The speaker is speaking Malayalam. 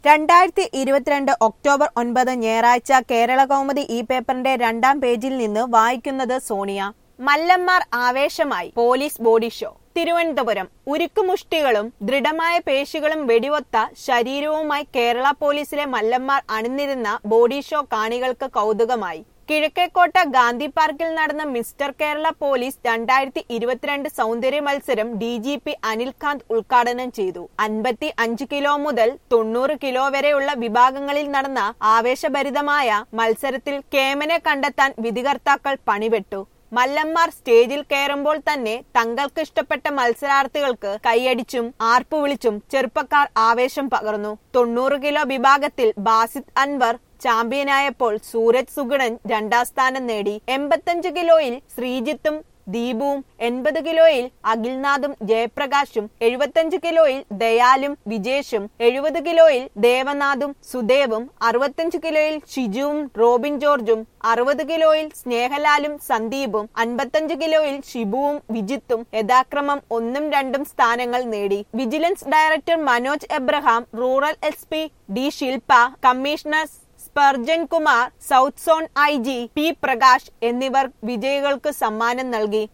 രണ്ടായിരത്തി ഇരുപത്തിരണ്ട് ഒക്ടോബർ ഒൻപത് ഞായറാഴ്ച കേരള കൗമുദി ഈ പേപ്പറിന്റെ രണ്ടാം പേജിൽ നിന്ന് വായിക്കുന്നത് സോണിയ മല്ലന്മാർ ആവേശമായി പോലീസ് ബോഡി ഷോ തിരുവനന്തപുരം ഉരുക്കുമുഷ്ടികളും ദൃഢമായ പേശികളും വെടിവൊത്ത ശരീരവുമായി കേരള പോലീസിലെ മല്ലന്മാർ അണിനിരുന്ന ബോഡി ഷോ കാണികൾക്ക് കൗതുകമായി കിഴക്കേക്കോട്ട ഗാന്ധി പാർക്കിൽ നടന്ന മിസ്റ്റർ കേരള പോലീസ് രണ്ടായിരത്തി ഇരുപത്തിരണ്ട് സൗന്ദര്യ മത്സരം ഡി ജി പി അനിൽകാന്ത് ഉദ്ഘാടനം ചെയ്തു അൻപത്തി അഞ്ച് കിലോ മുതൽ തൊണ്ണൂറ് കിലോ വരെയുള്ള വിഭാഗങ്ങളിൽ നടന്ന ആവേശഭരിതമായ മത്സരത്തിൽ കേമനെ കണ്ടെത്താൻ വിധികർത്താക്കൾ പണിപെട്ടു മല്ലന്മാർ സ്റ്റേജിൽ കയറുമ്പോൾ തന്നെ തങ്ങൾക്ക് ഇഷ്ടപ്പെട്ട മത്സരാർത്ഥികൾക്ക് കൈയടിച്ചും ആർപ്പു വിളിച്ചും ചെറുപ്പക്കാർ ആവേശം പകർന്നു തൊണ്ണൂറ് കിലോ വിഭാഗത്തിൽ ബാസിദ് അൻവർ ചാമ്പ്യനായപ്പോൾ സൂരജ് സുഗുണൻ രണ്ടാം സ്ഥാനം നേടി എൺപത്തഞ്ച് കിലോയിൽ ശ്രീജിത്തും ദീപുവും എൺപത് കിലോയിൽ അഖിൽനാഥും ജയപ്രകാശും എഴുപത്തഞ്ച് കിലോയിൽ ദയാലും വിജേഷും എഴുപത് കിലോയിൽ ദേവനാഥും സുദേവും അറുപത്തഞ്ച് കിലോയിൽ ഷിജുവും റോബിൻ ജോർജും അറുപത് കിലോയിൽ സ്നേഹലാലും സന്ദീപും അൻപത്തഞ്ച് കിലോയിൽ ഷിബുവും വിജിത്തും യഥാക്രമം ഒന്നും രണ്ടും സ്ഥാനങ്ങൾ നേടി vigilance director Manoj Abraham rural S P D Shilpa commissioner Sparjan Kumar south zone I G P Prakash എന്നിവർ വിജയികൾക്ക് സമ്മാനം നൽകി